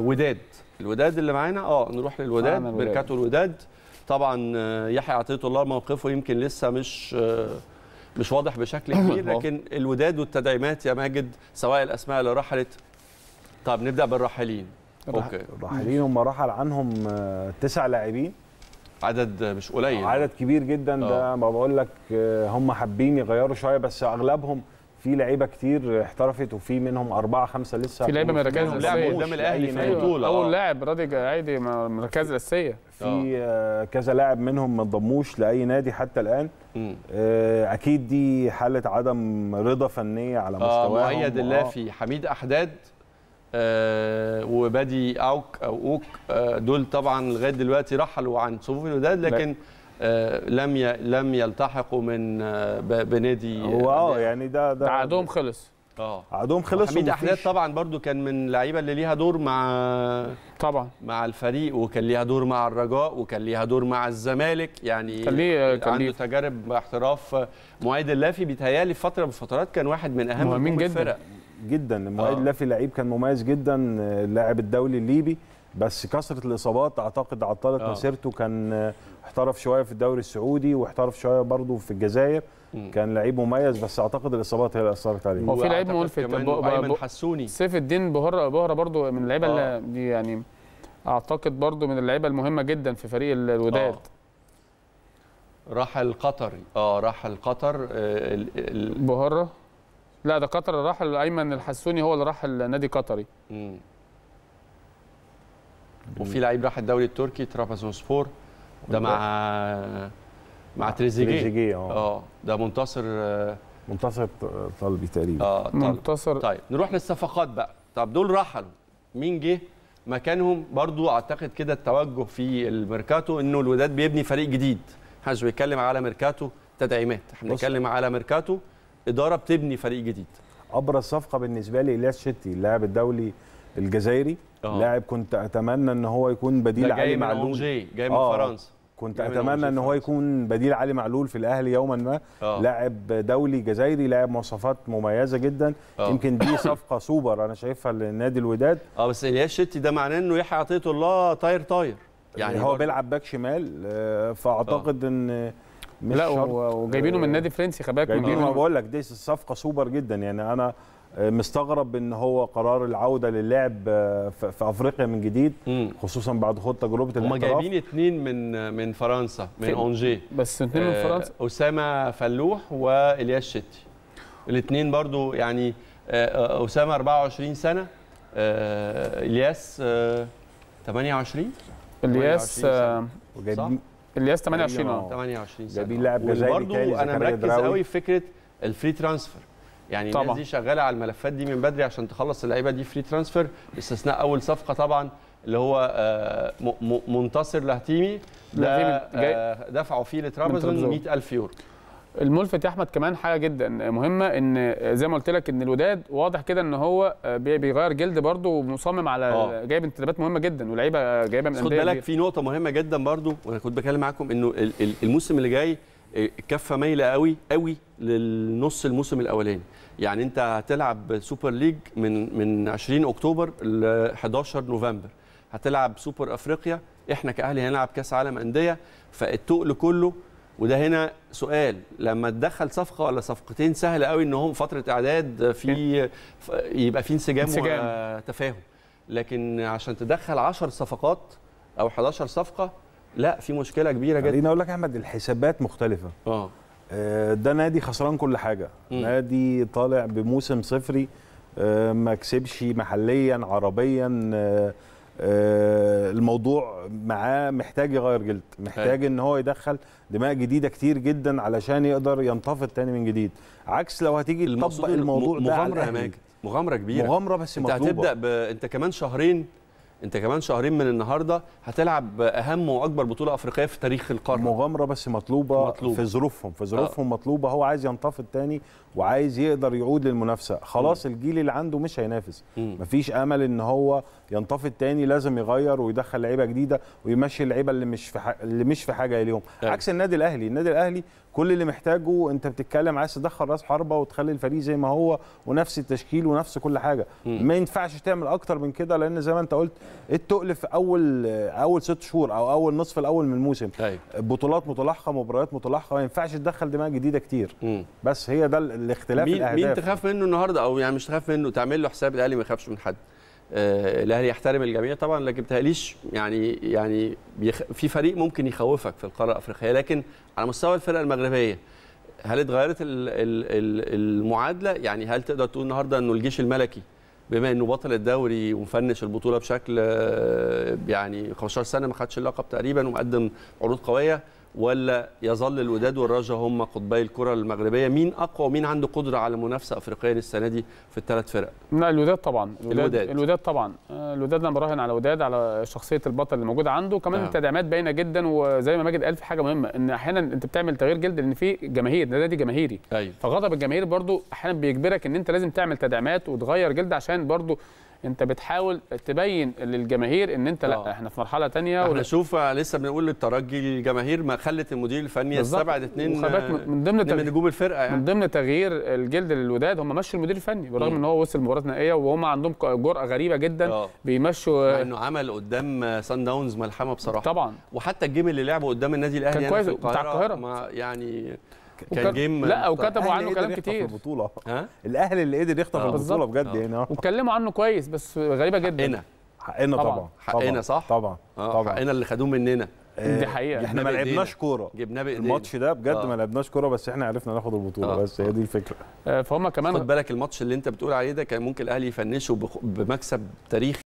وداد الوداد اللي معانا اه نروح للوداد معانا الوداد. ميركاتو الوداد طبعا آه، يحيى عطيه الله موقفه يمكن لسه مش آه، مش واضح بشكل كبير لكن الوداد والتدعيمات يا ماجد سواء الاسماء اللي رحلت طب نبدا بالراحلين اوكي الراحلين هم رحل عنهم آه، تسع لاعبين عدد مش قليل عدد كبير جدا ده آه. ما بقول لك آه، هم حابين يغيروا شويه بس اغلبهم في لعيبه كتير احترفت وفي منهم اربعه خمسه لسه في لعيبه من الركائز لعبوا الاساسيه قدام الاهلي في أي نادي. البطوله اول آه. لاعب راضي عادي من الركائز الاساسيه في آه، كذا لاعب منهم ما انضموش لاي نادي حتى الان مم. آه، اكيد دي حاله عدم رضا فنيه على اه مستواهم مؤيد آه. اللافي حميد احداد آه وبادي اوك او اوك آه دول طبعا لغايه دلوقتي رحلوا عن صفوف الوداد لكن آه لم ي... لم يلتحقوا من آه ب... بنادي هو اه يعني ده ده تعادلهم خلص اه عقدهم خلص حميد احداد ومفيش- طبعا برضو كان من اللعيبه اللي ليها دور مع طبعا مع الفريق وكان ليها دور مع الرجاء وكان ليها دور مع الزمالك يعني كان ليه- كان عنده ليه. تجارب احتراف مؤيد اللافي بيتهيألي في فتره من الفترات كان واحد من اهم مهمين نجوم جداً. الفرق جدا المؤيد آه. اللافي لعيب كان مميز جدا آه، اللاعب الدولي الليبي بس كثره الاصابات اعتقد عطلت آه. مسيرته كان آه، احترف شويه في الدوري السعودي واحترف شويه برضه في الجزائر مم. كان لعيب مميز بس اعتقد الاصابات هي اللي اثرت عليه هو في لعيب وأعتقد ملفت. كمان ب- ب- ايمن ب- حسوني سيف الدين بهره بهره برضو من اللعيبه آه. اللي دي يعني اعتقد برضو من اللعيبه المهمه جدا في فريق ال- الوداد آه. راح القطري اه راح القطر آه ال... ال... بهره لا ده قطر راح ايمن الحسوني هو اللي راح النادي قطري مم. وفي لعيب راح الدوري التركي ترابزونسبور ده مع مع تريزيجيه تريزيجيه اه اه ده منتصر اه منتصر طلبي تقريبا آه، طيب. منتصر طيب نروح للصفقات بقى طب دول رحلوا مين جه مكانهم برضو اعتقد كده التوجه في الميركاتو انه الوداد بيبني فريق جديد احنا مش بنتكلم على ميركاتو تدعيمات احنا بص. بنتكلم على ميركاتو اداره بتبني فريق جديد ابرز صفقه بالنسبه لي الياس شتي اللاعب الدولي الجزائري آه. لاعب كنت اتمنى ان هو يكون ده بديل جاي علي من معلول اونجي جاي من آه. فرنسا كنت جاي من اتمنى أونجي ان هو فرنسا. يكون بديل علي معلول في الاهلي يوما ما آه. لاعب دولي جزائري لاعب مواصفات مميزه جدا آه. يمكن دي صفقه سوبر انا شايفها لنادي الوداد اه بس الياس شتي ده معناه انه يحيى عطيه الله طاير طاير يعني هو برضو- بيلعب باك شمال آه، فاعتقد ان مش لا شرط. و- وجايبينه من نادي فرنسي خلي بالك جايبينه ما مدينه بقول لك دي صفقه سوبر جدا يعني انا آه، مستغرب ان هو قرار العوده للعب آه، في في افريقيا من جديد مم. خصوصا بعد خد تجربه هم الاحتراف جايبين اتنين من من فرنسا من في- اونجي بس اتنين من آه، فرنسا اسامه فلوح والياس شتي الاثنين برضو يعني آه، آه، اسامه 24 سنه آه، الياس آه، 28 الياس 28 آه، وجايبين الياس 28 تقريباً، اه 28 سنه جايبين لاعب جزائري وبرضو تاني انا زكريا مركز دراوي. قوي في فكره الفري ترانسفير يعني الناس طبعاً. دي شغاله على الملفات دي من بدري عشان تخلص اللعيبه دي فري ترانسفير باستثناء اول صفقه طبعا اللي هو آه، م- م- منتصر لهتيمي ده لهتيمي جاي- آه، دفعوا فيه لترابزون ترابزون. 100000 يورو الملفت يا احمد كمان حاجه جدا مهمه ان زي ما قلت لك ان الوداد واضح كده ان هو بي- بيغير جلد برضه ومصمم على آه. جايب انتدابات مهمه جدا ولاعيبه جايبه من بس خد انديه بالك كبيرة. في نقطه مهمه جدا برضو وانا كنت بكلم معاكم انه ال- ال- الموسم اللي جاي آه، الكفه مايله قوي قوي للنص الموسم الاولاني يعني انت هتلعب سوبر ليج من من 20 اكتوبر ل 11 نوفمبر هتلعب سوبر افريقيا احنا كاهلي هنلعب كاس عالم انديه فالتقل كله وده هنا سؤال لما تدخل صفقه ولا صفقتين سهل قوي ان هم فتره اعداد في ف- يبقى في انسجام انسجام. وتفاهم لكن عشان تدخل 10 صفقات او 11 صفقه لا في مشكله كبيره جدا خليني اقول لك يا احمد الحسابات مختلفه اه آه، ده نادي خسران كل حاجه مم. نادي طالع بموسم صفري آه، ما كسبش محليا عربيا آه، آه، الموضوع معاه محتاج يغير جلد محتاج ان هو يدخل دماء جديده كتير جدا علشان يقدر ينتفض تاني من جديد عكس لو هتيجي المقصود تطبق إن الموضوع م- ده على مغامره يا الأهلي. ماجد مغامره كبيره مغامره بس انت مطلوبه هتبدا ب... انت كمان شهرين انت كمان شهرين من النهارده هتلعب اهم واكبر بطوله افريقيه في تاريخ القاره مغامره بس مطلوبه مطلوب. في ظروفهم في ظروفهم مطلوبه هو عايز ينتفض تاني وعايز يقدر يعود للمنافسه خلاص الجيل اللي عنده مش هينافس مم. مفيش امل ان هو ينتفض تاني لازم يغير ويدخل لعيبه جديده ويمشي اللعيبه اللي مش في ح... اللي مش في حاجه اليهم أيوة. عكس النادي الاهلي النادي الاهلي كل اللي محتاجه انت بتتكلم عايز تدخل راس حربه وتخلي الفريق زي ما هو ونفس التشكيل ونفس كل حاجه مم. ما ينفعش تعمل اكتر من كده لان زي ما انت قلت التقل في اول اول ست شهور او اول نصف الاول من الموسم ايوه بطولات متلاحقه مباريات متلاحقه ما ينفعش تدخل دماء جديده كتير مم. بس هي ده ال- الاختلاف مين مين الاهداف تخاف منه النهارده او يعني مش تخاف منه تعمل له حساب الاهلي ما يخافش من حد آه الاهلي يحترم الجميع طبعا لكن بتهيأليش يعني يعني بيخ... في فريق ممكن يخوفك في القاره الافريقيه لكن على مستوى الفرق المغربيه هل اتغيرت ال- ال- ال- المعادله يعني هل تقدر تقول النهارده انه الجيش الملكي بما انه بطل الدوري ومفنش البطوله بشكل آه، يعني 15 سنه ما خدش اللقب تقريبا ومقدم عروض قويه ولا يظل الوداد والرجا هم قطبي الكره المغربيه مين اقوى ومين عنده قدره على منافسه افريقيا السنه دي في الثلاث فرق لا الوداد طبعا الوداد الوداد. الوداد, الوداد طبعا آه، الوداد انا براهن على الوداد على شخصيه البطل اللي موجوده عنده كمان آه. آه. التدعيمات باينه جدا وزي ما ماجد قال في حاجه مهمه ان احيانا انت بتعمل تغيير جلد لان في جماهير النادي جماهيري ايوه فغضب الجماهير برضو احيانا بيجبرك ان انت لازم تعمل تدعيمات وتغير جلد عشان برضو انت بتحاول تبين للجماهير ان انت آه. لا احنا في مرحله تانية احنا ولا- شوف لسه بنقول للترجي الجماهير ما خلت المدير الفني بالظبط. يستبعد اثنين وخلي بالك من- من ضمن اتنين من تغيير- نجوم الفرقه من يعني ضمن تغيير الجلد للوداد هم مشوا المدير الفني بالرغم مم. ان هو وصل مباراه نهائيه وهم عندهم جرأه غريبه جدا اه بيمشوا مع انه عمل قدام سان داونز ملحمه بصراحه طبعا وحتى الجيم اللي لعبه قدام النادي الاهلي كان هنا كويس، في بتاع القاهره القاهرة. ما يعني كان وكان- جيم لا، محترم. وكتبوا عنه الأهلي كلام قدر يخطف كتير. البطوله ها الاهلي اللي قدر يخطف آه. البطوله بجد آه. يعني آه. واتكلموا عنه كويس بس غريبه جدا حقنا حقنا طبعاً. طبعا حقنا طبعاً. صح؟ طبعا اه طبعا حقنا اللي خدوه مننا آه، دي حقيقة. احنا ما جبناه بإيدينا. لعبناش كوره جبناه بايدينا الماتش ده بجد آه. ما لعبناش كوره بس احنا عرفنا ناخد البطوله آه. بس هي دي الفكره آه، فهم كمان خد بالك الماتش اللي انت بتقول عليه ده كان ممكن الاهلي يفنشه بخ- بمكسب تاريخي